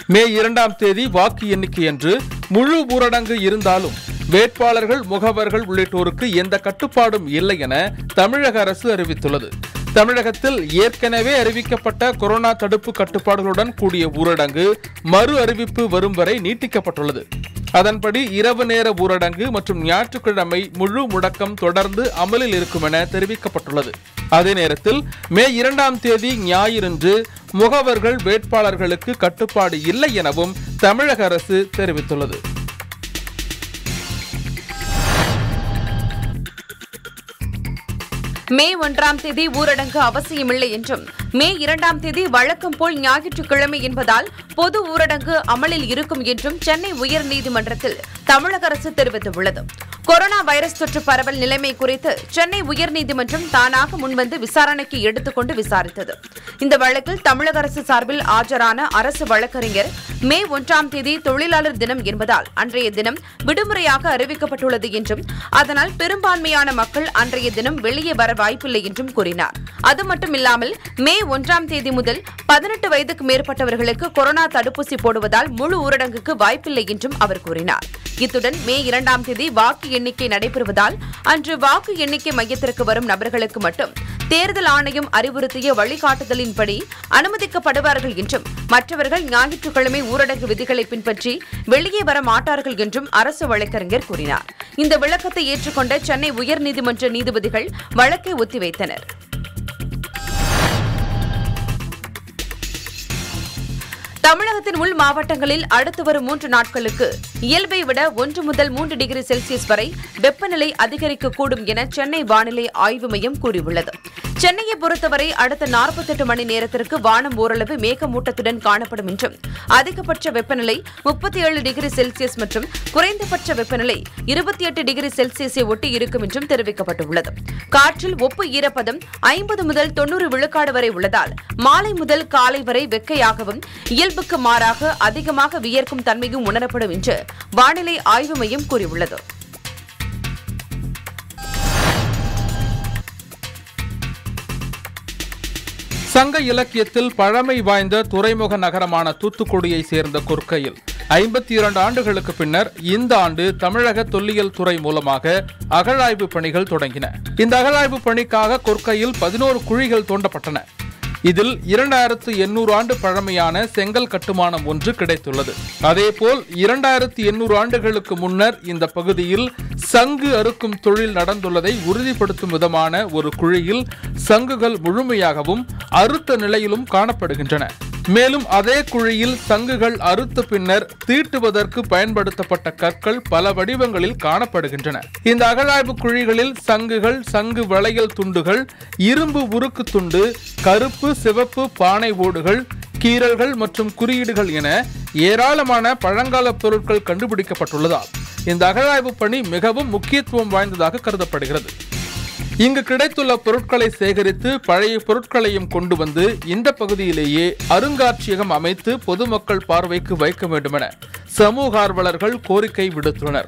மே இரண்டாம் தேதி வாக்கு எண்ணிக்கை அன்று முழு ஊரடங்கு இருந்தாலும் வேட்பாளர்கள் முகவர்கள் உள்ளிட்டோருக்கு எந்த கட்டுப்பாடும் இல்லை என தமிழக அரசு அறிவித்துள்ளது தமிழகத்தில் ஏற்கனவே அறிவிக்கப்பட்ட கொரோனா தடுப்பு கட்டுப்பாடுகளுடன் கூடிய ஊரடங்கு மறு அறிவிப்பு வரும் வரை நீட்டிக்கப்பட்டுள்ளது அதன்படி இரவு நேர ஊரடங்கு மற்றும் ஞாயிற்றுக்கிழமை முழு முடக்கம் தொடர்ந்து அமலில் இருக்கும் என தெரிவிக்கப்பட்டுள்ளது அதே நேரத்தில் மே இரண்டாம் தேதி ஞாயிறன்று முகவர்கள் வேட்பாளர்களுக்கு கட்டுப்பாடு இல்லை எனவும் தமிழக அரசு தெரிவித்துள்ளது மே ஒன்றாம் தேதி ஊரடங்கு அவசியமில்லை என்றும் மே இரண்டாம் தேதி வழக்கம் போல் ஞாயிற்றுக்கிழமை என்பதால் பொது ஊரடங்கு அமலில் இருக்கும் என்றும் சென்னை உயர்நீதிமன்றத்தில் தமிழக அரசு தெரிவித்துள்ளது கொரோனா வைரஸ் தொற்று பரவல் நிலைமை குறித்து சென்னை உயர்நீதிமன்றம் தானாக முன்வந்து விசாரணைக்கு எடுத்துக்கொண்டு விசாரித்தது இந்த வழக்கில் தமிழக அரசு சார்பில் ஆஜரான அரசு வழக்கறிஞர் மே ஒன்றாம் தேதி தொழிலாளர் தினம் என்பதால் அன்றைய தினம் விடுமுறையாக அறிவிக்கப்பட்டுள்ளது என்றும் அதனால் பெரும்பான்மையான மக்கள் அன்றைய தினம் வெளியே வர வாய்ப்பில்லை என்றும் கூறினார் அது மட்டுமில்லாமல் மே ஒன்றாம் தேதி முதல் பதினெட்டு வயதுக்கு மேற்பட்டவர்களுக்கு கொரோனா தடுப்பூசி போடுவதால் முழு ஊரடங்குக்கு வாய்ப்பில்லை என்றும் அவர் கூறினார் இத்துடன் மே இரண்டாம் தேதி வாக்கு எண்ணிக்கை நடைபெறுவதால் அன்று வாக்கு எண்ணிக்கை மையத்திற்கு வரும் நபர்களுக்கு மட்டும் தேர்தல் ஆணையம் அறிவுறுத்திய வழிகாட்டுதலின்படி அனுமதிக்கப்படுவார்கள் என்றும் மற்றவர்கள் ஞாயிற்றுக்கிழமை ஊரடங்கு விதிகளை பின்பற்றி வெளியே வர மாட்டார்கள் என்றும் அரசு வழக்கறிஞர் கூறினார் இந்த விளக்கத்தை ஏற்றுக்கொண்ட சென்னை உயர்நீதிமன்ற நீதிபதிகள் வழக்கை ஒத்திவைத்தனர் தமிழகத்தின் உள் மாவட்டங்களில் அடுத்து வரும் மூன்று நாட்களுக்கு இயல்பை விட ஒன்று முதல் மூன்று டிகிரி செல்சியஸ் வரை வெப்பநிலை அதிகரிக்கக்கூடும் என சென்னை வானிலை ஆய்வு மையம் கூறியுள்ளது சென்னையை பொறுத்தவரை அடுத்த நாற்பத்தெட்டு மணி நேரத்திற்கு வானம் ஓரளவு மேகமூட்டத்துடன் காணப்படும் என்றும் அதிகபட்ச வெப்பநிலை முப்பத்தி ஏழு டிகிரி செல்சியஸ் மற்றும் குறைந்தபட்ச வெப்பநிலை இருபத்தி எட்டு டிகிரி செல்சியஸை ஒட்டி இருக்கும் என்றும் தெரிவிக்கப்பட்டுள்ளது காற்றில் ஒப்பு ஈரப்பதம் ஐம்பது முதல் தொன்னூறு விழுக்காடு வரை உள்ளதால் மாலை முதல் காலை வரை வெக்கையாகவும் இயல்புக்கு மாறாக அதிகமாக வியர்க்கும் தன்மையும் உணரப்படும் என்று வானிலை ஆய்வு மையம் கூறியுள்ளது சங்க இலக்கியத்தில் பழமை வாய்ந்த துறைமுக நகரமான தூத்துக்குடியை சேர்ந்த கொற்கையில் ஐம்பத்தி இரண்டு ஆண்டுகளுக்கு பின்னர் இந்த ஆண்டு தமிழக தொல்லியல் துறை மூலமாக அகழாய்வு பணிகள் தொடங்கின இந்த அகழாய்வு பணிக்காக கொற்கையில் பதினோரு குழிகள் தோண்டப்பட்டன இதில் இரண்டாயிரத்து எண்ணூறு ஆண்டு பழமையான செங்கல் கட்டுமானம் ஒன்று கிடைத்துள்ளது அதேபோல் இரண்டாயிரத்து எண்ணூறு ஆண்டுகளுக்கு முன்னர் இந்த பகுதியில் சங்கு அறுக்கும் தொழில் நடந்துள்ளதை உறுதிப்படுத்தும் விதமான ஒரு குழியில் சங்குகள் முழுமையாகவும் அறுத்த நிலையிலும் காணப்படுகின்றன மேலும் அதே குழியில் சங்குகள் அறுத்த பின்னர் தீட்டுவதற்கு பயன்படுத்தப்பட்ட கற்கள் பல வடிவங்களில் காணப்படுகின்றன இந்த அகழாய்வு குழிகளில் சங்குகள் சங்கு வளையல் துண்டுகள் இரும்பு உருக்கு துண்டு கருப்பு சிவப்பு பானை ஓடுகள் கீறல்கள் மற்றும் குறியீடுகள் என ஏராளமான பழங்கால பொருட்கள் கண்டுபிடிக்கப்பட்டுள்ளதால் இந்த அகழாய்வு பணி மிகவும் முக்கியத்துவம் வாய்ந்ததாக கருதப்படுகிறது இங்கு கிடைத்துள்ள பொருட்களை சேகரித்து பழைய பொருட்களையும் கொண்டு வந்து இந்த பகுதியிலேயே அருங்காட்சியகம் அமைத்து பொதுமக்கள் பார்வைக்கு வைக்க வேண்டுமென சமூக ஆர்வலர்கள் கோரிக்கை விடுத்துள்ளனர்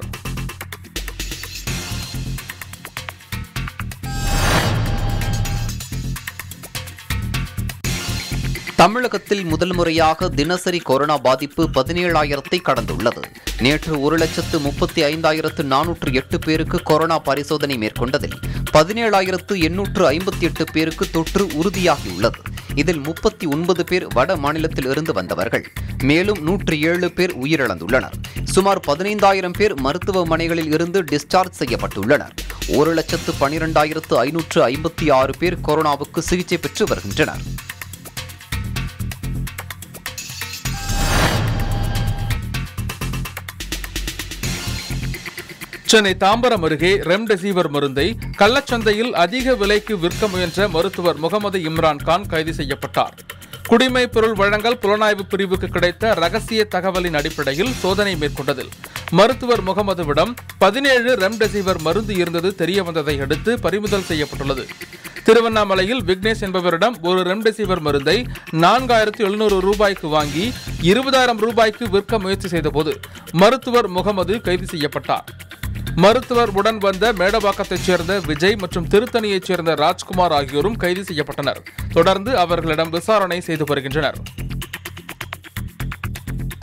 தமிழகத்தில் முதல் முறையாக தினசரி கொரோனா பாதிப்பு பதினேழாயிரத்தை கடந்துள்ளது நேற்று ஒரு லட்சத்து முப்பத்தி ஐந்தாயிரத்து நானூற்று எட்டு பேருக்கு கொரோனா பரிசோதனை மேற்கொண்டதில் பதினேழாயிரத்து எண்ணூற்று ஐம்பத்தி எட்டு பேருக்கு தொற்று உறுதியாகியுள்ளது இதில் முப்பத்தி ஒன்பது பேர் வட மாநிலத்தில் இருந்து வந்தவர்கள் மேலும் நூற்றி ஏழு பேர் உயிரிழந்துள்ளனர் சுமார் பதினைந்தாயிரம் பேர் மருத்துவமனைகளில் இருந்து டிஸ்சார்ஜ் செய்யப்பட்டுள்ளனர் ஒரு லட்சத்து பனிரெண்டாயிரத்து ஐநூற்று ஐம்பத்தி ஆறு பேர் கொரோனாவுக்கு சிகிச்சை பெற்று வருகின்றனர் சென்னை தாம்பரம் அருகே ரெம்டெசிவிர் மருந்தை கள்ளச்சந்தையில் அதிக விலைக்கு விற்க முயன்ற மருத்துவர் முகமது இம்ரான் கான் கைது செய்யப்பட்டார் குடிமை பொருள் வழங்கல் புலனாய்வு பிரிவுக்கு கிடைத்த ரகசிய தகவலின் அடிப்படையில் சோதனை மேற்கொண்டதில் மருத்துவர் முகமதுவிடம் பதினேழு ரெம்டெசிவிர் மருந்து இருந்தது தெரிய வந்ததை அடுத்து பறிமுதல் செய்யப்பட்டுள்ளது திருவண்ணாமலையில் விக்னேஷ் என்பவரிடம் ஒரு ரெம்டெசிவிர் மருந்தை நான்காயிரத்து எழுநூறு ரூபாய்க்கு வாங்கி இருபதாயிரம் ரூபாய்க்கு விற்க முயற்சி செய்தபோது மருத்துவர் முகமது கைது செய்யப்பட்டார் மருத்துவர் உடன் வந்த மேடவாக்கத்தைச் சேர்ந்த விஜய் மற்றும் திருத்தணியைச் சேர்ந்த ராஜ்குமார் ஆகியோரும் கைது செய்யப்பட்டனர் தொடர்ந்து அவர்களிடம் விசாரணை செய்து வருகின்றனர்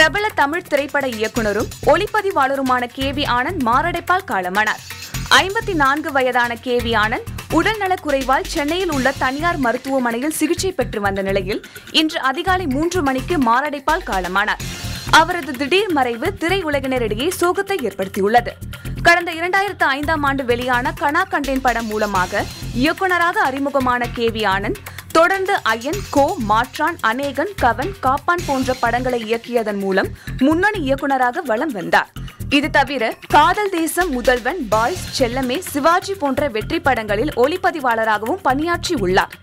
பிரபல தமிழ் திரைப்பட இயக்குனரும் ஒளிப்பதிவாளருமான கே வி ஆனந்த் மாரடைப்பால் காலமானார் ஐம்பத்தி நான்கு வயதான கே வி ஆனந்த் உடல்நலக் குறைவால் சென்னையில் உள்ள தனியார் மருத்துவமனையில் சிகிச்சை பெற்று வந்த நிலையில் இன்று அதிகாலை மூன்று மணிக்கு மாரடைப்பால் காலமானார் அவரது திடீர் மறைவு திரையுலகினரிடையே சோகத்தை ஏற்படுத்தியுள்ளது கடந்த இரண்டாயிரத்து ஐந்தாம் ஆண்டு வெளியான கனா கண்டேன் படம் மூலமாக இயக்குனராக அறிமுகமான கே வி ஆனந்த் தொடர்ந்து அயன் கோ மாற்றான் அநேகன் கவன் காப்பான் போன்ற படங்களை இயக்கியதன் மூலம் முன்னணி இயக்குனராக வலம் வந்தார் இது தவிர காதல் தேசம் முதல்வன் பாய்ஸ் செல்லமே சிவாஜி போன்ற வெற்றி படங்களில் ஒளிப்பதிவாளராகவும் பணியாற்றி உள்ளார்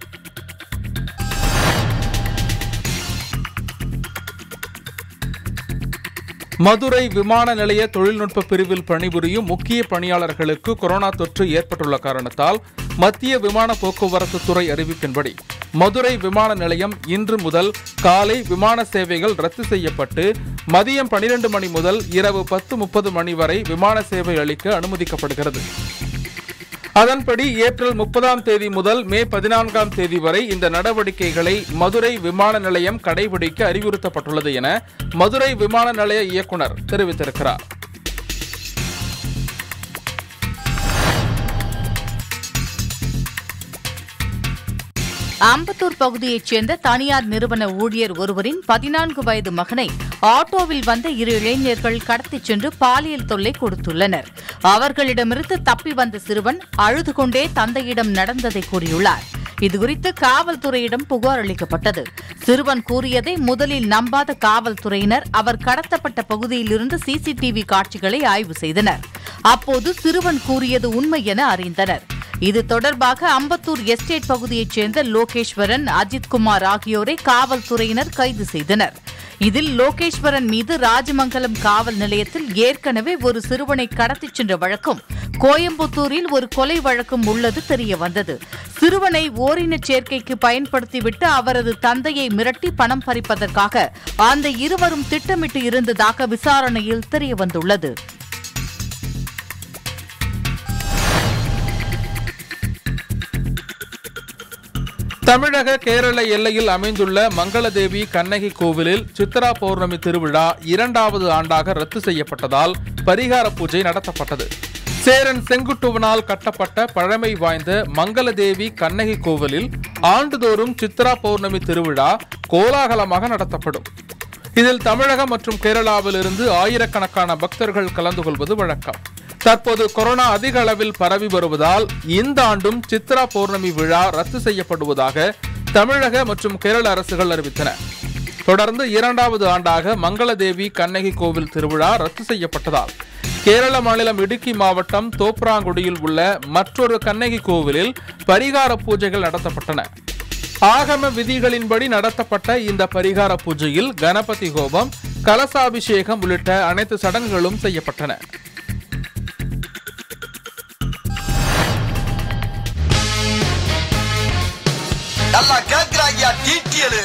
மதுரை விமான நிலைய தொழில்நுட்ப பிரிவில் பணிபுரியும் முக்கிய பணியாளர்களுக்கு கொரோனா தொற்று ஏற்பட்டுள்ள காரணத்தால் மத்திய விமான போக்குவரத்து துறை அறிவிப்பின்படி மதுரை விமான நிலையம் இன்று முதல் காலை விமான சேவைகள் ரத்து செய்யப்பட்டு மதியம் பனிரெண்டு மணி முதல் இரவு பத்து முப்பது மணி வரை விமான சேவை அளிக்க அனுமதிக்கப்படுகிறது அதன்படி ஏப்ரல் முப்பதாம் தேதி முதல் மே பதினான்காம் தேதி வரை இந்த நடவடிக்கைகளை மதுரை விமான நிலையம் கடைபிடிக்க அறிவுறுத்தப்பட்டுள்ளது என மதுரை விமான நிலைய இயக்குனர் தெரிவித்திருக்கிறார் அம்பத்தூர் பகுதியைச் சேர்ந்த தனியார் நிறுவன ஊழியர் ஒருவரின் பதினான்கு வயது மகனை ஆட்டோவில் வந்த இரு இளைஞர்கள் கடத்திச் சென்று பாலியல் தொல்லை கொடுத்துள்ளனர் அவர்களிடமிருந்து தப்பி வந்த சிறுவன் அழுது கொண்டே தந்தையிடம் நடந்ததை கூறியுள்ளார் இதுகுறித்து காவல்துறையிடம் புகார் அளிக்கப்பட்டது சிறுவன் கூறியதை முதலில் நம்பாத காவல்துறையினர் அவர் கடத்தப்பட்ட பகுதியிலிருந்து சிசிடிவி காட்சிகளை ஆய்வு செய்தனர் அப்போது சிறுவன் கூறியது உண்மை என அறிந்தனர் இது தொடர்பாக அம்பத்தூர் எஸ்டேட் பகுதியைச் சேர்ந்த லோகேஸ்வரன் அஜித்குமார் ஆகியோரை காவல்துறையினர் கைது செய்தனர் இதில் லோகேஸ்வரன் மீது ராஜமங்கலம் காவல் நிலையத்தில் ஏற்கனவே ஒரு சிறுவனை கடத்திச் சென்ற வழக்கும் கோயம்புத்தூரில் ஒரு கொலை வழக்கும் உள்ளது தெரிய வந்தது சிறுவனை ஓரினச் சேர்க்கைக்கு பயன்படுத்திவிட்டு அவரது தந்தையை மிரட்டி பணம் பறிப்பதற்காக அந்த இருவரும் திட்டமிட்டு இருந்ததாக விசாரணையில் தெரியவந்துள்ளது தமிழக கேரள எல்லையில் அமைந்துள்ள மங்களதேவி கண்ணகி கோவிலில் சித்ரா பௌர்ணமி திருவிழா இரண்டாவது ஆண்டாக ரத்து செய்யப்பட்டதால் பரிகார பூஜை நடத்தப்பட்டது சேரன் செங்குட்டுவனால் கட்டப்பட்ட பழமை வாய்ந்த மங்களதேவி கண்ணகி கோவிலில் ஆண்டுதோறும் சித்ரா பௌர்ணமி திருவிழா கோலாகலமாக நடத்தப்படும் இதில் தமிழகம் மற்றும் கேரளாவில் இருந்து ஆயிரக்கணக்கான பக்தர்கள் கலந்து கொள்வது வழக்கம் தற்போது கொரோனா அதிக அளவில் பரவி வருவதால் இந்த ஆண்டும் சித்ரா பௌர்ணமி விழா ரத்து செய்யப்படுவதாக தமிழக மற்றும் கேரள அரசுகள் அறிவித்தன தொடர்ந்து இரண்டாவது ஆண்டாக மங்களதேவி கண்ணகி கோவில் திருவிழா ரத்து செய்யப்பட்டதால் கேரள மாநிலம் இடுக்கி மாவட்டம் தோப்ராங்குடியில் உள்ள மற்றொரு கண்ணகி கோவிலில் பரிகார பூஜைகள் நடத்தப்பட்டன ஆகம விதிகளின்படி நடத்தப்பட்ட இந்த பரிகார பூஜையில் கணபதி ஹோமம் கலசாபிஷேகம் உள்ளிட்ட அனைத்து சடங்குகளும் செய்யப்பட்டன நல்லா கேக்குறாங்கயா டீட்டியலு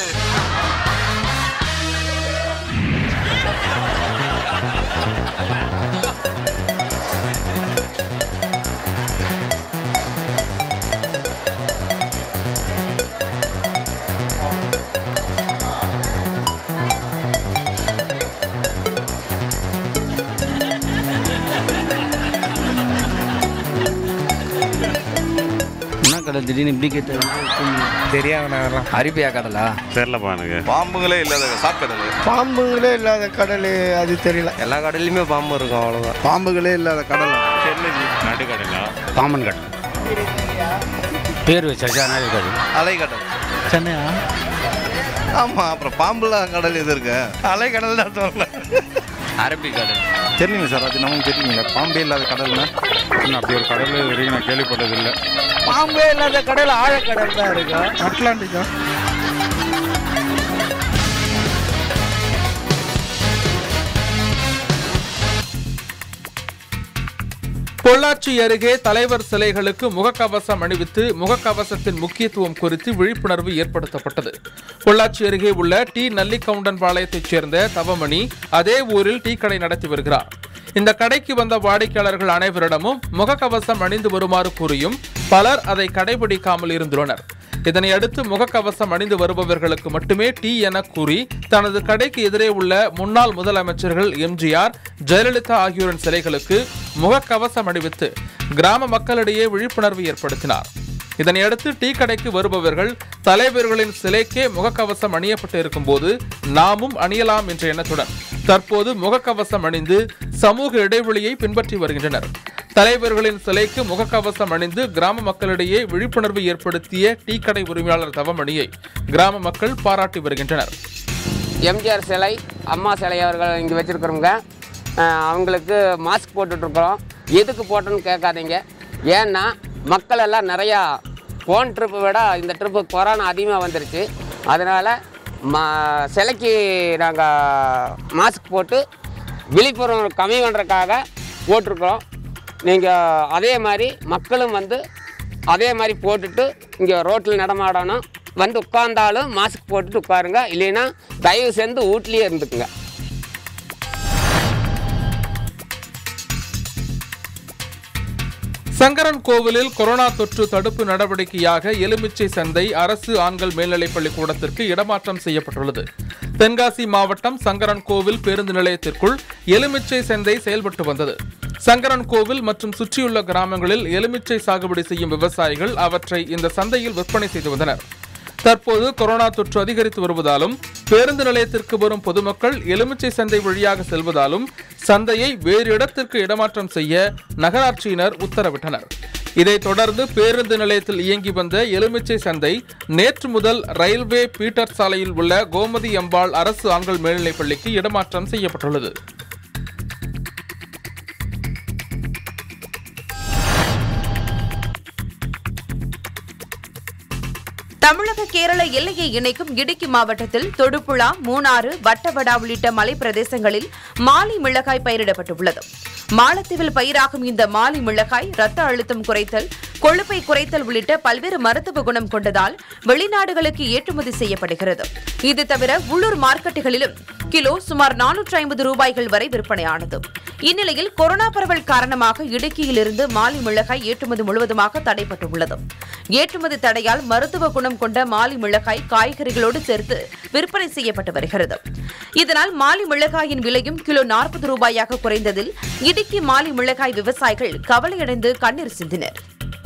என்ன கடை திடீர்னு இப்படி கேட்டு தெரியாத அரிப்பியா கடலா தெரிலப்பா எனக்கு பாம்புங்களே இல்லாத சாப்பிடுறது பாம்புங்களே இல்லாத கடல் அது தெரியல எல்லா கடல்லையுமே பாம்பு இருக்கும் அவ்வளோதான் பாம்புகளே இல்லாத கடல் நடுக்கடலா பாம்பன் கடல் பேர் வச்சாச்சா நாய் கடல் அலைக்கடல் சென்னையா ஆமா அப்புறம் பாம்புலாம் கடல் எது இருக்கு அலைக்கடல் தான் சொல்லல அரபி கடல் தெரியல சார் அது நமக்கு தெரியல பாம்பே இல்லாத கடல்னா இன்னும் அப்படி ஒரு கடல் வரைக்கும் நான் கேள்விப்பட்டதில்லை பாம்பே இல்லாத கடல் ஆழக்கடல் தான் இருக்கு அட்லாண்டிக்கா பொள்ளாச்சி அருகே தலைவர் சிலைகளுக்கு முகக்கவசம் அணிவித்து முகக்கவசத்தின் முக்கியத்துவம் குறித்து விழிப்புணர்வு ஏற்படுத்தப்பட்டது பொள்ளாச்சி அருகே உள்ள டி நல்லிக்கவுண்டன்பாளையத்தைச் சேர்ந்த தவமணி அதே ஊரில் டீ கடை நடத்தி வருகிறார் இந்த கடைக்கு வந்த வாடிக்கையாளர்கள் அனைவரிடமும் முகக்கவசம் அணிந்து வருமாறு கூறியும் பலர் அதை கடைபிடிக்காமல் இருந்துள்ளனர் இதனையடுத்து முகக்கவசம் அணிந்து வருபவர்களுக்கு மட்டுமே டீ என கூறி தனது கடைக்கு எதிரே உள்ள முன்னாள் முதலமைச்சர்கள் எம்ஜிஆர் ஜெயலலிதா ஆகியோரின் சிலைகளுக்கு முகக்கவசம் அணிவித்து கிராம மக்களிடையே விழிப்புணர்வு ஏற்படுத்தினார் இதனையடுத்து டீ கடைக்கு வருபவர்கள் தலைவர்களின் சிலைக்கே முகக்கவசம் அணியப்பட்டு இருக்கும்போது நாமும் அணியலாம் என்ற எண்ணத்துடன் தற்போது முகக்கவசம் அணிந்து சமூக இடைவெளியை பின்பற்றி வருகின்றனர் தலைவர்களின் சிலைக்கு முகக்கவசம் அணிந்து கிராம மக்களிடையே விழிப்புணர்வு ஏற்படுத்திய டீ கடை உரிமையாளர் தவமணியை கிராம மக்கள் பாராட்டி வருகின்றனர் எம்ஜிஆர் சிலை அம்மா சிலை அவர்கள் இங்கே வச்சுருக்கிறவங்க அவங்களுக்கு மாஸ்க் போட்டுட்ருக்குறோம் எதுக்கு போட்டோன்னு கேட்காதீங்க ஏன்னா மக்கள் எல்லாம் நிறையா போன் ட்ரிப்பை விட இந்த ட்ரிப்பு கொரோனா அதிகமாக வந்துருச்சு அதனால் மா சிலைக்கு நாங்கள் மாஸ்க் போட்டு விழிப்புணர்வு கம்மி பண்ணுறதுக்காக போட்டிருக்கிறோம் நீங்கள் அதே மாதிரி மக்களும் வந்து அதே மாதிரி போட்டுட்டு இங்கே ரோட்டில் நடமாடணும் வந்து உட்கார்ந்தாலும் மாஸ்க் போட்டுட்டு உட்காருங்க இல்லைன்னா தயவு செஞ்சு வீட்லேயே இருந்துக்குங்க சங்கரன் கோவிலில் கொரோனா தொற்று தடுப்பு நடவடிக்கையாக எலுமிச்சை சந்தை அரசு ஆண்கள் மேல்நிலைப் பள்ளிக்கூடத்திற்கு இடமாற்றம் செய்யப்பட்டுள்ளது தென்காசி மாவட்டம் சங்கரன் கோவில் பேருந்து நிலையத்திற்குள் எலுமிச்சை சந்தை செயல்பட்டு வந்தது சங்கரன் கோவில் மற்றும் சுற்றியுள்ள கிராமங்களில் எலுமிச்சை சாகுபடி செய்யும் விவசாயிகள் அவற்றை இந்த சந்தையில் விற்பனை செய்து வந்தனர் தற்போது கொரோனா தொற்று அதிகரித்து வருவதாலும் பேருந்து நிலையத்திற்கு வரும் பொதுமக்கள் எலுமிச்சை சந்தை வழியாக செல்வதாலும் சந்தையை வேறு இடத்திற்கு இடமாற்றம் செய்ய நகராட்சியினர் உத்தரவிட்டனர் இதைத் தொடர்ந்து பேருந்து நிலையத்தில் இயங்கி வந்த எலுமிச்சை சந்தை நேற்று முதல் ரயில்வே பீட்டர் சாலையில் உள்ள கோமதி அம்பாள் அரசு ஆண்கள் மேல்நிலைப் பள்ளிக்கு இடமாற்றம் செய்யப்பட்டுள்ளது தமிழக கேரள எல்லையை இணைக்கும் இடுக்கி மாவட்டத்தில் தொடுபுழா மூணாறு வட்டவடா உள்ளிட்ட மலை பிரதேசங்களில் மாலி மிளகாய் பயிரிடப்பட்டுள்ளது மாலத்தீவில் பயிராகும் இந்த மாலி மிளகாய் ரத்த அழுத்தம் குறைத்தல் கொழுப்பை குறைத்தல் உள்ளிட்ட பல்வேறு மருத்துவ குணம் கொண்டதால் வெளிநாடுகளுக்கு ஏற்றுமதி செய்யப்படுகிறது இது தவிர உள்ளூர் மார்க்கெட்டுகளிலும் கிலோ சுமார் நானூற்று ஐம்பது ரூபாய்கள் வரை விற்பனையானது இந்நிலையில் கொரோனா பரவல் காரணமாக இடுக்கியிலிருந்து மாலி மிளகாய் ஏற்றுமதி முழுவதுமாக தடைப்பட்டுள்ளது ஏற்றுமதி தடையால் மருத்துவ குணம் கொண்ட மாலி மிளகாய் காய்கறிகளோடு சேர்த்து விற்பனை செய்யப்பட்டு வருகிறது இதனால் மாலி மிளகாயின் விலையும் கிலோ நாற்பது ரூபாயாக குறைந்ததில் இடுக்கி மாலி மிளகாய் விவசாயிகள் கவலையடைந்து கண்ணீர் சிந்தினர்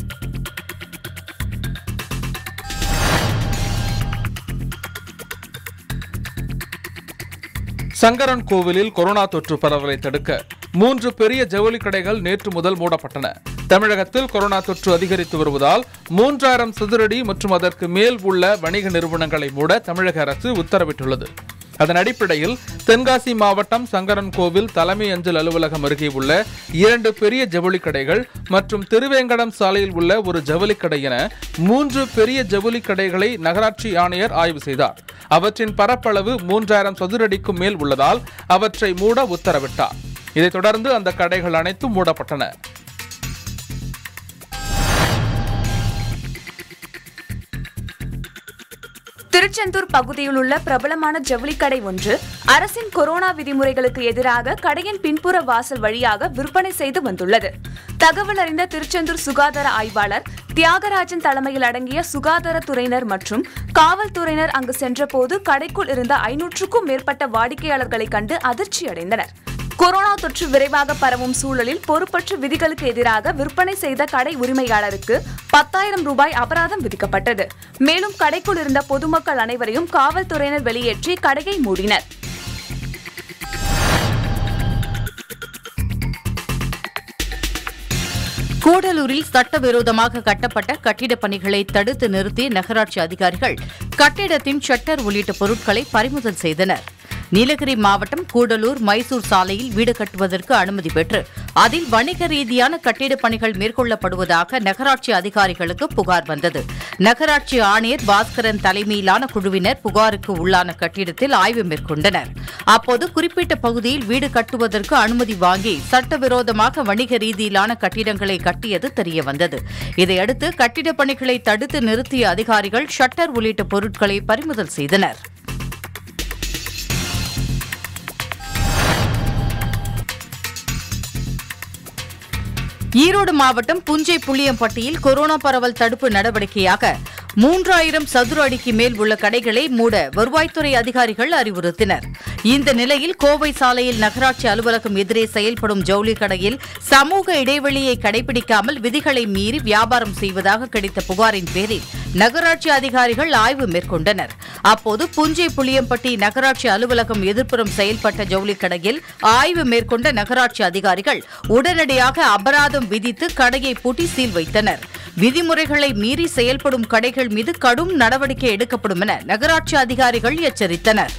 சங்கரன் கோவிலில் கொரோனா தொற்று பரவலை தடுக்க மூன்று பெரிய ஜவுளி கடைகள் நேற்று முதல் மூடப்பட்டன தமிழகத்தில் கொரோனா தொற்று அதிகரித்து வருவதால் மூன்றாயிரம் சதுரடி மற்றும் அதற்கு மேல் உள்ள வணிக நிறுவனங்களை மூட தமிழக அரசு உத்தரவிட்டுள்ளது அதன் அடிப்படையில் தென்காசி மாவட்டம் சங்கரன் கோவில் தலைமை அஞ்சல் அலுவலகம் அருகே உள்ள இரண்டு பெரிய ஜவுளி கடைகள் மற்றும் திருவேங்கடம் சாலையில் உள்ள ஒரு ஜவுளி கடை என மூன்று பெரிய ஜவுளி கடைகளை நகராட்சி ஆணையர் ஆய்வு செய்தார் அவற்றின் பரப்பளவு மூன்றாயிரம் சதுரடிக்கும் மேல் உள்ளதால் அவற்றை மூட உத்தரவிட்டார் இதைத் தொடர்ந்து அந்த கடைகள் அனைத்தும் மூடப்பட்டன திருச்செந்தூர் பகுதியில் உள்ள பிரபலமான ஜவுளிக்கடை ஒன்று அரசின் கொரோனா விதிமுறைகளுக்கு எதிராக கடையின் பின்புற வாசல் வழியாக விற்பனை செய்து வந்துள்ளது தகவல் அறிந்த திருச்செந்தூர் சுகாதார ஆய்வாளர் தியாகராஜன் தலைமையில் அடங்கிய சுகாதாரத்துறையினர் மற்றும் காவல்துறையினர் அங்கு சென்றபோது கடைக்குள் இருந்த ஐநூற்றுக்கும் மேற்பட்ட வாடிக்கையாளர்களை கண்டு அதிர்ச்சி அடைந்தனர் கொரோனா தொற்று விரைவாக பரவும் சூழலில் பொறுப்பற்ற விதிகளுக்கு எதிராக விற்பனை செய்த கடை உரிமையாளருக்கு பத்தாயிரம் ரூபாய் அபராதம் விதிக்கப்பட்டது மேலும் கடைக்குள் இருந்த பொதுமக்கள் அனைவரையும் காவல்துறையினர் வெளியேற்றி கடையை மூடினர் கூடலூரில் சட்டவிரோதமாக கட்டப்பட்ட கட்டிடப் பணிகளை தடுத்து நிறுத்திய நகராட்சி அதிகாரிகள் கட்டிடத்தின் ஷட்டர் உள்ளிட்ட பொருட்களை பறிமுதல் செய்தனர் நீலகிரி மாவட்டம் கூடலூர் மைசூர் சாலையில் வீடு கட்டுவதற்கு அனுமதி பெற்று அதில் வணிக ரீதியான கட்டிடப் பணிகள் மேற்கொள்ளப்படுவதாக நகராட்சி அதிகாரிகளுக்கு புகார் வந்தது நகராட்சி ஆணையர் பாஸ்கரன் தலைமையிலான குழுவினர் புகாருக்கு உள்ளான கட்டிடத்தில் ஆய்வு மேற்கொண்டனர் அப்போது குறிப்பிட்ட பகுதியில் வீடு கட்டுவதற்கு அனுமதி வாங்கி சட்டவிரோதமாக வணிக ரீதியிலான கட்டிடங்களை கட்டியது தெரியவந்தது இதையடுத்து கட்டிடப் பணிகளை தடுத்து நிறுத்திய அதிகாரிகள் ஷட்டர் உள்ளிட்ட பொருட்களை பறிமுதல் செய்தனர் ஈரோடு மாவட்டம் புஞ்சை புளியம்பட்டியில் கொரோனா பரவல் தடுப்பு நடவடிக்கையாக மூன்றாயிரம் சதுர அடிக்கு மேல் உள்ள கடைகளை மூட வருவாய்த்துறை அதிகாரிகள் அறிவுறுத்தினர் இந்த நிலையில் கோவை சாலையில் நகராட்சி அலுவலகம் எதிரே செயல்படும் ஜவுளி கடையில் சமூக இடைவெளியை கடைபிடிக்காமல் விதிகளை மீறி வியாபாரம் செய்வதாக கிடைத்த புகாரின் பேரில் நகராட்சி அதிகாரிகள் ஆய்வு மேற்கொண்டனர் அப்போது புஞ்சை புளியம்பட்டி நகராட்சி அலுவலகம் எதிர்ப்புறம் செயல்பட்ட ஜவுளி கடையில் ஆய்வு மேற்கொண்ட நகராட்சி அதிகாரிகள் உடனடியாக அபராதம் விதித்து கடையை பூட்டி சீல் வைத்தனர் விதிமுறைகளை மீறி செயல்படும் கடைகள் மீது கடும் நடவடிக்கை எடுக்கப்படும் என நகராட்சி அதிகாரிகள் எச்சரித்தனர்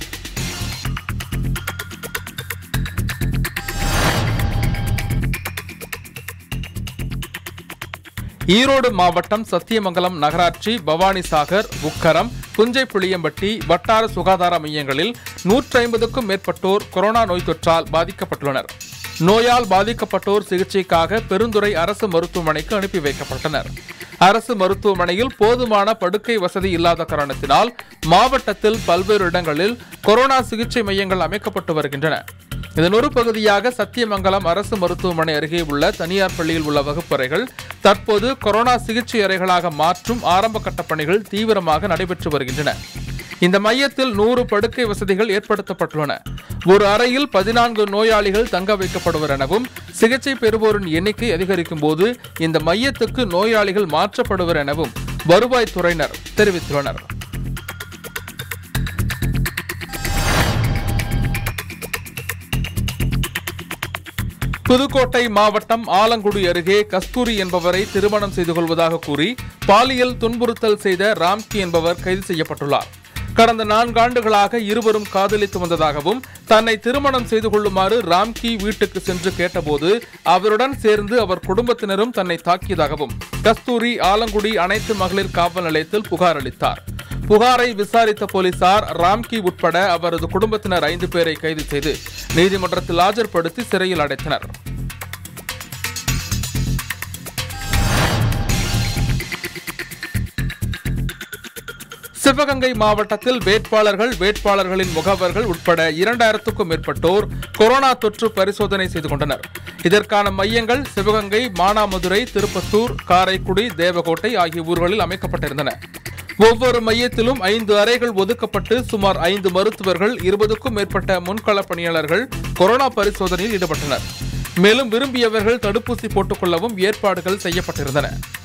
ஈரோடு மாவட்டம் சத்தியமங்கலம் நகராட்சி பவானிசாகர் உக்கரம் புஞ்சை புளியம்பட்டி வட்டார சுகாதார மையங்களில் நூற்றி ஐம்பதுக்கும் மேற்பட்டோர் கொரோனா நோய் தொற்றால் பாதிக்கப்பட்டுள்ளனர் நோயால் பாதிக்கப்பட்டோர் சிகிச்சைக்காக பெருந்துறை அரசு மருத்துவமனைக்கு அனுப்பி வைக்கப்பட்டனர் அரசு மருத்துவமனையில் போதுமான படுக்கை வசதி இல்லாத காரணத்தினால் மாவட்டத்தில் பல்வேறு இடங்களில் கொரோனா சிகிச்சை மையங்கள் அமைக்கப்பட்டு வருகின்றன இதன் ஒரு பகுதியாக சத்தியமங்கலம் அரசு மருத்துவமனை அருகே உள்ள தனியார் பள்ளியில் உள்ள வகுப்பறைகள் தற்போது கொரோனா சிகிச்சை அறைகளாக மாற்றும் ஆரம்ப கட்ட பணிகள் தீவிரமாக நடைபெற்று வருகின்றன இந்த மையத்தில் நூறு படுக்கை வசதிகள் ஏற்படுத்தப்பட்டுள்ளன ஒரு அறையில் பதினான்கு நோயாளிகள் தங்க வைக்கப்படுவர் எனவும் சிகிச்சை பெறுவோரின் எண்ணிக்கை அதிகரிக்கும் போது இந்த மையத்துக்கு நோயாளிகள் மாற்றப்படுவர் எனவும் வருவாய்த்துறையினர் தெரிவித்துள்ளனர் புதுக்கோட்டை மாவட்டம் ஆலங்குடி அருகே கஸ்தூரி என்பவரை திருமணம் செய்து கொள்வதாக கூறி பாலியல் துன்புறுத்தல் செய்த ராம்கி என்பவர் கைது செய்யப்பட்டுள்ளார் கடந்த நான்காண்டுகளாக இருவரும் காதலித்து வந்ததாகவும் தன்னை திருமணம் செய்து கொள்ளுமாறு ராம்கி வீட்டுக்கு சென்று கேட்டபோது அவருடன் சேர்ந்து அவர் குடும்பத்தினரும் தன்னை தாக்கியதாகவும் கஸ்தூரி ஆலங்குடி அனைத்து மகளிர் காவல் நிலையத்தில் புகார் அளித்தார் புகாரை விசாரித்த போலீசார் ராம்கி உட்பட அவரது குடும்பத்தினர் ஐந்து பேரை கைது செய்து நீதிமன்றத்தில் ஆஜர்படுத்தி சிறையில் அடைத்தனர் சிவகங்கை மாவட்டத்தில் வேட்பாளர்கள் வேட்பாளர்களின் முகவர்கள் உட்பட இரண்டாயிரத்துக்கும் மேற்பட்டோர் கொரோனா தொற்று பரிசோதனை செய்து கொண்டனர் இதற்கான மையங்கள் சிவகங்கை மானாமதுரை திருப்பத்தூர் காரைக்குடி தேவகோட்டை ஆகிய ஊர்களில் அமைக்கப்பட்டிருந்தன ஒவ்வொரு மையத்திலும் ஐந்து அறைகள் ஒதுக்கப்பட்டு சுமார் ஐந்து மருத்துவர்கள் இருபதுக்கும் மேற்பட்ட முன்கள பணியாளர்கள் கொரோனா பரிசோதனையில் ஈடுபட்டனர் மேலும் விரும்பியவர்கள் தடுப்பூசி போட்டுக்கொள்ளவும் ஏற்பாடுகள் செய்யப்பட்டிருந்தன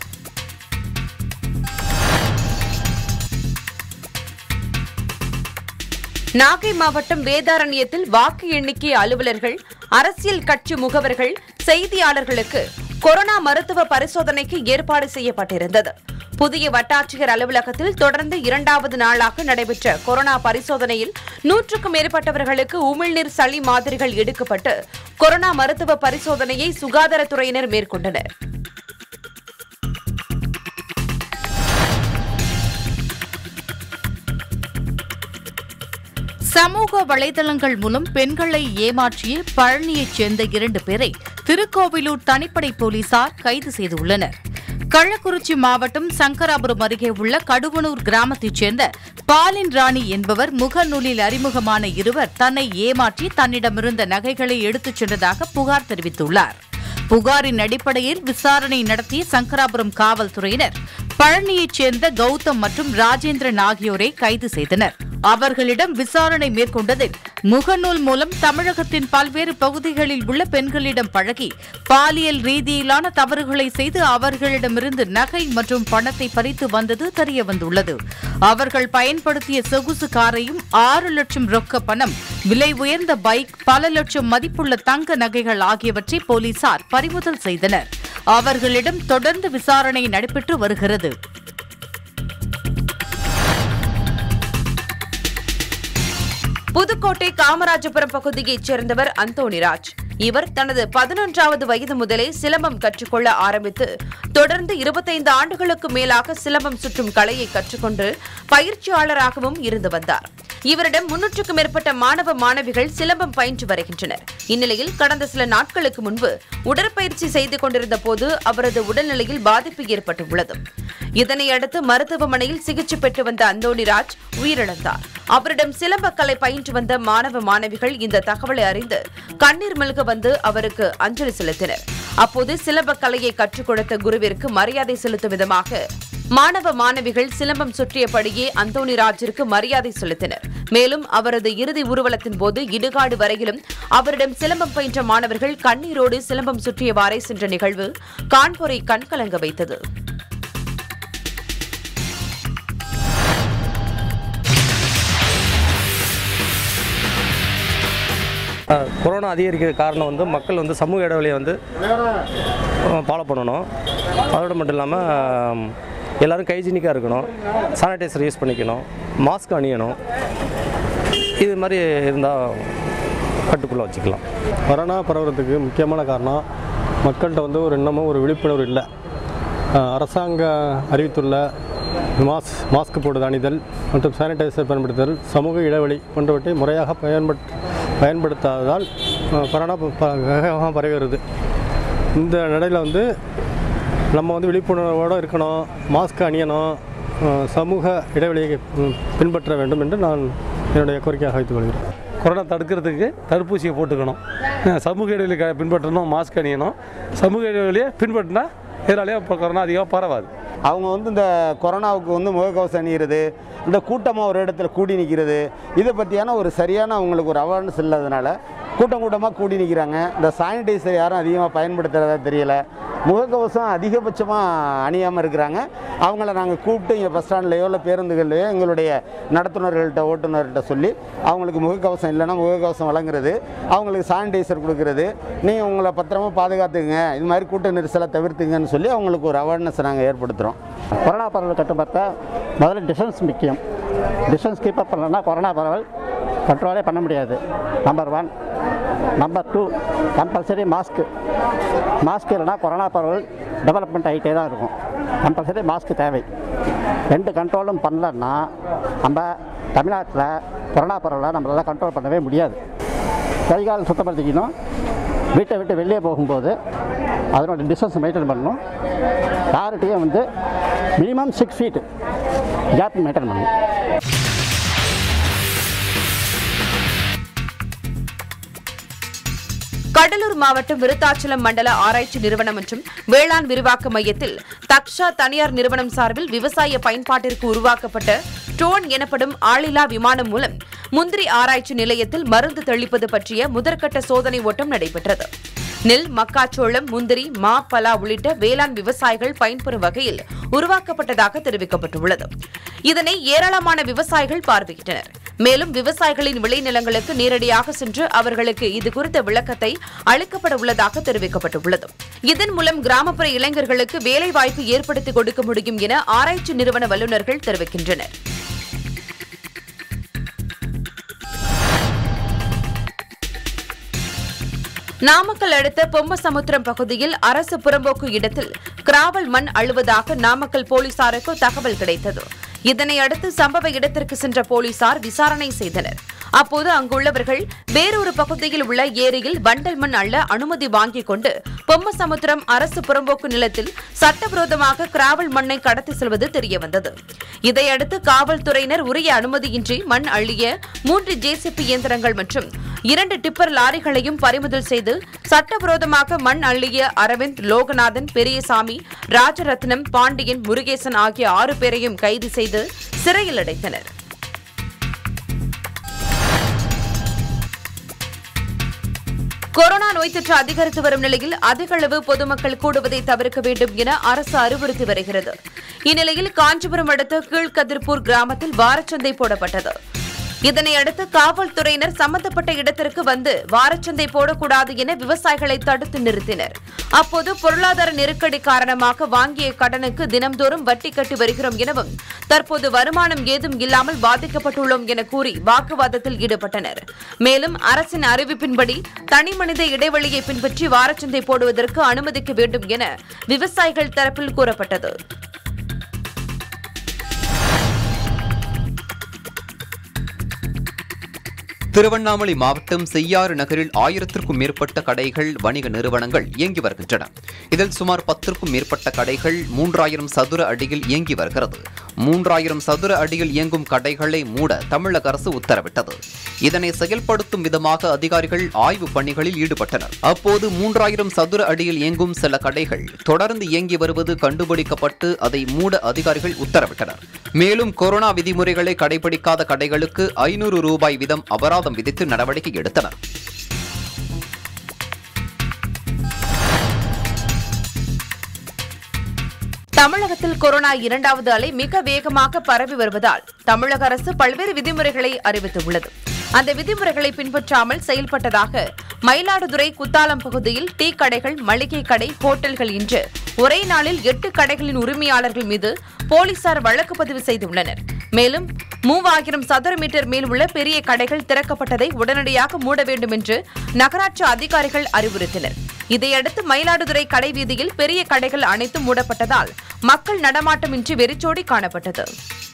நாகை மாவட்டம் வேதாரண்யத்தில் வாக்கு எண்ணிக்கை அலுவலர்கள் அரசியல் கட்சி முகவர்கள் செய்தியாளர்களுக்கு கொரோனா மருத்துவ பரிசோதனைக்கு ஏற்பாடு செய்யப்பட்டிருந்தது புதிய வட்டாட்சியர் அலுவலகத்தில் தொடர்ந்து இரண்டாவது நாளாக நடைபெற்ற கொரோனா பரிசோதனையில் நூற்றுக்கும் மேற்பட்டவர்களுக்கு உமிழ்நீர் சளி மாதிரிகள் எடுக்கப்பட்டு கொரோனா மருத்துவ பரிசோதனையை சுகாதாரத்துறையினர் மேற்கொண்டனர் சமூக வலைதளங்கள் மூலம் பெண்களை ஏமாற்றிய பழனியைச் சேர்ந்த இரண்டு பேரை திருக்கோவிலூர் தனிப்படை போலீசார் கைது செய்துள்ளனர் கள்ளக்குறிச்சி மாவட்டம் சங்கராபுரம் அருகே உள்ள கடுவனூர் கிராமத்தைச் சேர்ந்த பாலின் ராணி என்பவர் முகநூலில் அறிமுகமான இருவர் தன்னை ஏமாற்றி தன்னிடமிருந்த நகைகளை எடுத்துச் சென்றதாக புகார் தெரிவித்துள்ளார் புகாரின் அடிப்படையில் விசாரணை நடத்திய சங்கராபுரம் காவல்துறையினர் பழனியைச் சேர்ந்த கௌதம் மற்றும் ராஜேந்திரன் ஆகியோரை கைது செய்தனர் அவர்களிடம் விசாரணை மேற்கொண்டதில் முகநூல் மூலம் தமிழகத்தின் பல்வேறு பகுதிகளில் உள்ள பெண்களிடம் பழகி பாலியல் ரீதியிலான தவறுகளை செய்து அவர்களிடமிருந்து நகை மற்றும் பணத்தை பறித்து வந்தது தெரியவந்துள்ளது அவர்கள் பயன்படுத்திய சொகுசு காரையும் ஆறு லட்சம் ரொக்க பணம் விலை உயர்ந்த பைக் பல லட்சம் மதிப்புள்ள தங்க நகைகள் ஆகியவற்றை போலீசார் பறிமுதல் செய்தனர் அவர்களிடம் தொடர்ந்து விசாரணை நடைபெற்று வருகிறது புதுக்கோட்டை காமராஜபுரம் பகுதியைச் சேர்ந்தவர் அந்தோணிராஜ் இவர் தனது பதினொன்றாவது வயது முதலே சிலம்பம் கற்றுக்கொள்ள ஆரம்பித்து தொடர்ந்து இருபத்தைந்து ஆண்டுகளுக்கு மேலாக சிலம்பம் சுற்றும் கலையை கற்றுக்கொண்டு பயிற்சியாளராகவும் இருந்து வந்தார் இவரிடம் முன்னூற்றுக்கும் மேற்பட்ட மாணவ மாணவிகள் சிலம்பம் பயின்று வருகின்றனர் இந்நிலையில் கடந்த சில நாட்களுக்கு முன்பு உடற்பயிற்சி செய்து கொண்டிருந்த போது அவரது உடல்நிலையில் பாதிப்பு ஏற்பட்டுள்ளது இதனையடுத்து மருத்துவமனையில் சிகிச்சை பெற்று வந்த அந்தோணிராஜ் உயிரிழந்தார் அவரிடம் சிலம்பக்கலை பயின்று வந்த மாணவ மாணவிகள் இந்த தகவலை அறிந்து கண்ணீர் மல்க வந்து அவருக்கு அஞ்சலி செலுத்தினர் அப்போது சிலம்பக்கலையை கற்றுக் கொடுத்த குருவிற்கு மரியாதை செலுத்தும் விதமாக மாணவ மாணவிகள் சிலம்பம் சுற்றியபடியே அந்தோணி ராஜிற்கு மரியாதை செலுத்தினர் மேலும் அவரது இறுதி ஊர்வலத்தின் போது இடுகாடு வரையிலும் அவரிடம் சிலம்பம் பயின்ற மாணவர்கள் கண்ணீரோடு சிலம்பம் சுற்றியவாறே சென்ற நிகழ்வு கான்பூரை கண்கலங்க வைத்தது அஹ், கொரோனா அதிகரிக்கிற காரணம் வந்து மக்கள் வந்து சமூக இடைவெளியை வந்து ஃபாலோ பண்ணணும் அதோடு மட்டும் இல்லாமல் எல்லோரும் கைஜீனிக்காக இருக்கணும் சானிடைசர் யூஸ் பண்ணிக்கணும் மாஸ்க் அணியணும் இது மாதிரி இருந்தால் கட்டுக்குள்ளே வச்சுக்கலாம் கொரோனா பரவுறதுக்கு முக்கியமான காரணம் மக்கள்கிட்ட வந்து ஒரு இன்னமும் ஒரு விழிப்புணர்வு இல்லை அஹ் அரசாங்க அறிவித்துள்ள மாஸ் மாஸ்க் போடுவது அணிதல் மற்றும் சானிடைசர் பயன்படுத்துதல் சமூக இடைவெளி போன்றவற்றை முறையாக பயன்பட் பயன்படுத்தாததால் அஹ் கொரோனா ப- ப- வேகமாக பரவுகிறது இந்த நிலையில் வந்து நம்ம வந்து விழிப்புணர்வோடு இருக்கணும் மாஸ்க் அணியணும் அஹ் சமூக இடைவெளியை ம், பின்பற்ற வேண்டும் என்று நான் என்னுடைய கோரிக்கையாக வைத்துக் கொள்கிறேன் கொரோனா தடுக்கிறதுக்கு தடுப்பூசியை போட்டுக்கணும் அஹ் சமூக இடைவெளி க- பின்பற்றணும் மாஸ்க் அணியணும் சமூக இடைவெளியை பின்பற்றினா இதனாலேயே இப்போ கொரோனா அதிகமாக பரவாது அவங்க வந்து இந்த கொரோனாவுக்கு வந்து முகக்கவசம் அணிகிறது இந்த கூட்டமாக ஒரு இடத்துல கூடி நிற்கிறது இதை பற்றியான ஒரு சரியான அவங்களுக்கு ஒரு அவேர்னஸ் இல்லாதனால கூட்டம் கூட்டமாக கூடி நிற்கிறாங்க இந்த சானிடைசர் யாரும் அதிகமாக பயன்படுத்துகிறதா தெரியல முகக்கவசம் அதிகபட்சமாக அணியாமல் இருக்கிறாங்க அவங்கள நாங்கள் கூப்பிட்டு இங்கே பஸ் ஸ்டாண்ட்லேயோ இல்லை பேருந்துகள்லையோ எங்களுடைய நடத்துனர்கள்ட்ட ஓட்டுநர்கிட்ட சொல்லி அவங்களுக்கு முகக்கவசம் இல்லைன்னா முகக்கவசம் வழங்குறது அவங்களுக்கு சானிடைசர் கொடுக்கறது நீங்கள் உங்களை பத்திரமா பாதுகாத்துங்க இது மாதிரி கூட்ட நெரிசலை தவிர்த்துங்கன்னு சொல்லி அவங்களுக்கு ஒரு அவேர்னஸ் நாங்கள் ஏற்படுத்துகிறோம் கொரோனா பரவல் கட்டுப்படுத்த முதல்ல டிஸ்டன்ஸ் முக்கியம் டிஸ்டன்ஸ் கீப் அப் பண்ணலன்னா கொரோனா பரவல் கண்ட்ரோலே பண்ண முடியாது number one number two compulsory mask mask இல்லைனா கொரோனா பரவல் டெவலப்மெண்ட் ஆகிட்டே தான் இருக்கும் கம்பல்சரி மாஸ்க் தேவை ரெண்டு கண்ட்ரோலும் பண்ணலன்னா நம்ம தமிழ்நாட்டில் கொரோனா பரவலை நம்மளால் கண்ட்ரோல் பண்ணவே முடியாது கை கால் சுத்தப்படுத்திக்கணும் வீட்டை விட்டு வெளியே போகும்போது அதனோட டிஸ்டன்ஸ் மெயின்டைன் பண்ணணும் யார்கிட்டையும் வந்து minimum six feet gap maintain பண்ணணும் கடலூர் மாவட்டம் விருத்தாச்சலம் மண்டல ஆராய்ச்சி நிறுவனம் மற்றும் வேளாண் விரிவாக்க மையத்தில் தக்ஷா தனியார் நிறுவனம் சார்பில் விவசாய பயன்பாட்டிற்கு உருவாக்கப்பட்ட ட்ரோன் எனப்படும் ஆளில்லா விமானம் மூலம் முந்திரி ஆராய்ச்சி நிலையத்தில் மருந்து தெளிப்பது பற்றிய முதற்கட்ட சோதனை ஓட்டம் நடைபெற்றது நெல் மக்காச்சோளம் முந்திரி மா பலா உள்ளிட்ட வேளாண் விவசாயிகள் பயன்பெறும் வகையில் உருவாக்கப்பட்டதாக தெரிவிக்கப்பட்டுள்ளது இதனை ஏராளமான விவசாயிகள் பார்வையிட்டனர் மேலும் விவசாயிகளின் விளைநிலங்களுக்கு நேரடியாக சென்று அவர்களுக்கு இது குறித்த விளக்கத்தை அளிக்கப்பட உள்ளதாக தெரிவிக்கப்பட்டுள்ளது இதன் மூலம் கிராமப்புற இளைஞர்களுக்கு வேலைவாய்ப்பு ஏற்படுத்தி கொடுக்க முடியும் என ஆராய்ச்சி நிறுவன வல்லுநர்கள் தெரிவிக்கின்றனர் நாமக்கல் அடுத்த பொம்மசமுத்திரம் பகுதியில் அரசு புறம்போக்கு இடத்தில் கிராவல் மண் அழுவதாக நாமக்கல் போலீசாருக்கு தகவல் கிடைத்தது இதனை அடுத்து சம்பவ இடத்திற்கு சென்ற போலீசார் விசாரணை செய்தனர் அப்போது அங்குள்ளவர்கள் வேறொரு பகுதியில் உள்ள ஏரியில் வண்டல் மண் அள்ள அனுமதி வாங்கிக் கொண்டு பொம்மசமுத்திரம் அரசு புறம்போக்கு நிலத்தில் சட்டவிரோதமாக கிராவல் மண்ணை கடத்தி செல்வது தெரியவந்தது இதையடுத்து காவல்துறையினர் உரிய அனுமதியின்றி மண் அள்ளிய மூன்று ஜேசிபி இயந்திரங்கள் மற்றும் இரண்டு டிப்பர் லாரிகளையும் பறிமுதல் செய்து சட்டவிரோதமாக மண் அள்ளிய அரவிந்த் லோகநாதன் பெரியசாமி ராஜரத்னம் பாண்டியன் முருகேசன் ஆகிய ஆறு பேரையும் கைது செய்து சிறையில் அடைத்தனர் கொரோனா நோய் தொற்று அதிகரித்து வரும் நிலையில் அதிக அளவு பொதுமக்கள் கூடுவதை தவிர்க்க வேண்டும் என அரசு அறிவுறுத்தி வருகிறது இந்நிலையில் காஞ்சிபுரம் அடுத்த கீழ்கதிர்பூர் கிராமத்தில் வாரச்சந்தை போடப்பட்டது இதனையடுத்து காவல்துறையினர் சம்பந்தப்பட்ட இடத்திற்கு வந்து வாரச்சந்தை போடக்கூடாது என விவசாயிகளை தடுத்து நிறுத்தினர் அப்போது பொருளாதார நெருக்கடி காரணமாக வாங்கிய கடனுக்கு தினம்தோறும் வட்டி கட்டி வருகிறோம் எனவும் தற்போது வருமானம் ஏதும் இல்லாமல் பாதிக்கப்பட்டுள்ளோம் என கூறி வாக்குவாதத்தில் ஈடுபட்டனர் மேலும் அரசின் அறிவிப்பின்படி தனிமனித இடைவெளியை பின்பற்றி வாரச்சந்தை போடுவதற்கு அனுமதிக்க வேண்டும் என விவசாயிகள் தரப்பில் கூறப்பட்டது திருவண்ணாமலை மாவட்டம் செய்யாறு நகரில் ஆயிரத்திற்கும் மேற்பட்ட கடைகள் வணிக நிறுவனங்கள் இயங்கி வருகின்றன இதில் சுமார் பத்திற்கும் மேற்பட்ட கடைகள் மூன்றாயிரம் சதுர அடியில் இயங்கி வருகிறது மூன்றாயிரம் சதுர அடியில் இயங்கும் கடைகளை மூட தமிழக அரசு உத்தரவிட்டது இதனை செயல்படுத்தும் விதமாக அதிகாரிகள் ஆய்வு பணிகளில் ஈடுபட்டனர் அப்போது மூன்றாயிரம் சதுர அடியில் இயங்கும் சில கடைகள் தொடர்ந்து இயங்கி வருவது கண்டுபிடிக்கப்பட்டு அதை மூட அதிகாரிகள் உத்தரவிட்டனர் மேலும் கொரோனா விதிமுறைகளை கடைபிடிக்காத கடைகளுக்கு ஐநூறு ரூபாய் வீதம் அபராதம் விதித்து நடவடிக்கை எடுத்தனர் தமிழகத்தில் கொரோனா இரண்டாவது அலை மிக வேகமாக பரவி வருவதால் தமிழக அரசு பல்வேறு விதிமுறைகளை அறிவித்துள்ளது அந்த விதிமுறைகளை பின்பற்றாமல் செயல்பட்டதாக மயிலாடுதுறை குத்தாலம் பகுதியில் டீ கடைகள் மளிகை கடை ஹோட்டல்கள் என்று ஒரே நாளில் எட்டு கடைகளின் உரிமையாளர்கள் மீது போலீசார் வழக்கு பதிவு செய்துள்ளனர் மேலும் மூவாயிரம் சதுர மீட்டர் மேல் உள்ள பெரிய கடைகள் திறக்கப்பட்டதை உடனடியாக மூட வேண்டும் என்று நகராட்சி அதிகாரிகள் அறிவுறுத்தினர் இதையடுத்து மயிலாடுதுறை கடை வீதியில் பெரிய கடைகள் அனைத்தும் மூடப்பட்டதால் மக்கள் நடமாட்டமின்றி வெறிச்சோடி காணப்பட்டது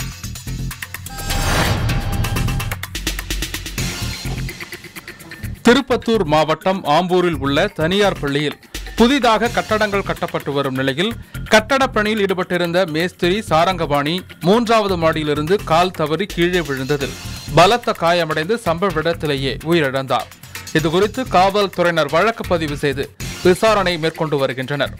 திருப்பத்தூர் மாவட்டம் ஆம்பூரில் உள்ள தனியார் பள்ளியில் புதிதாக கட்டடங்கள் கட்டப்பட்டு வரும் நிலையில் கட்டடப் பணியில் ஈடுபட்டிருந்த மேஸ்திரி சாரங்கபாணி மூன்றாவது மாடியிலிருந்து கால் தவறி கீழே விழுந்ததில் பலத்த காயமடைந்து சம்பவ இடத்திலேயே உயிரிழந்தார் இதுகுறித்து காவல்துறையினர் வழக்கு பதிவு செய்து விசாரணை மேற்கொண்டு வருகின்றனர்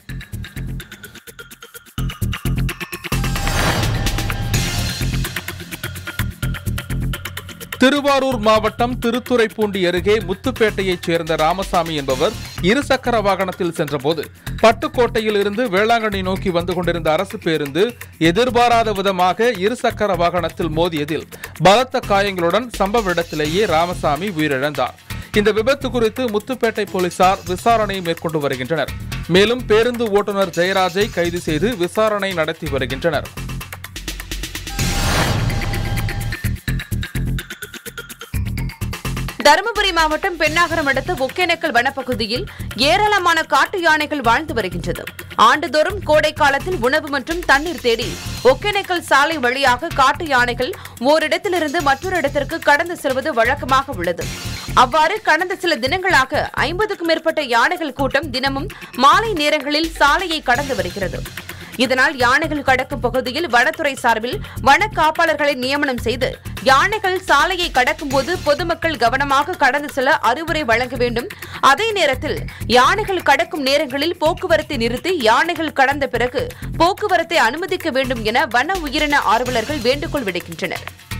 திருவாரூர் மாவட்டம் திருத்துறைப்பூண்டி அருகே முத்துப்பேட்டையைச் சேர்ந்த ராமசாமி என்பவர் இருசக்கர வாகனத்தில் சென்றபோது பட்டுக்கோட்டையில் இருந்து வேளாங்கண்ணி நோக்கி வந்து கொண்டிருந்த அரசு பேருந்து எதிர்பாராத விதமாக இருசக்கர வாகனத்தில் மோதியதில் பலத்த காயங்களுடன் சம்பவ இடத்திலேயே ராமசாமி உயிரிழந்தார் இந்த விபத்து குறித்து முத்துப்பேட்டை போலீசார் விசாரணை மேற்கொண்டு வருகின்றனர் மேலும் பேருந்து ஓட்டுநர் ஜெயராஜை கைது செய்து விசாரணை நடத்தி வருகின்றனர் தருமபுரி மாவட்டம் பெண்ணாகரம் அடுத்த ஒகேனக்கல் வனப்பகுதியில் ஏராளமான காட்டு யானைகள் வாழ்ந்து வருகின்றது ஆண்டுதோறும் கோடை காலத்தில் உணவு மற்றும் தண்ணீர் தேடி ஒகேனக்கல் சாலை வழியாக காட்டு யானைகள் ஓரிடத்திலிருந்து மற்றொரு இடத்திற்கு கடந்து செல்வது வழக்கமாக உள்ளது அவ்வாறு கடந்த சில தினங்களாக ஐம்பதுக்கும் மேற்பட்ட யானைகள் கூட்டம் தினமும் மாலை நேரங்களில் சாலையை கடந்து வருகிறது இதனால் யானைகள் கடக்கும் பகுதியில் வனத்துறை சார்பில் வன காப்பாளர்களை நியமனம் செய்து யானைகள் சாலையை கடக்கும்போது பொதுமக்கள் கவனமாக கடந்து செல்ல அறிவுரை வழங்க வேண்டும் அதே நேரத்தில் யானைகள் கடக்கும் நேரங்களில் போக்குவரத்தை நிறுத்தி யானைகள் கடந்த பிறகு போக்குவரத்தை அனுமதிக்க வேண்டும் என வன உயிரின ஆர்வலர்கள் வேண்டுகோள் விடுக்கின்றனர்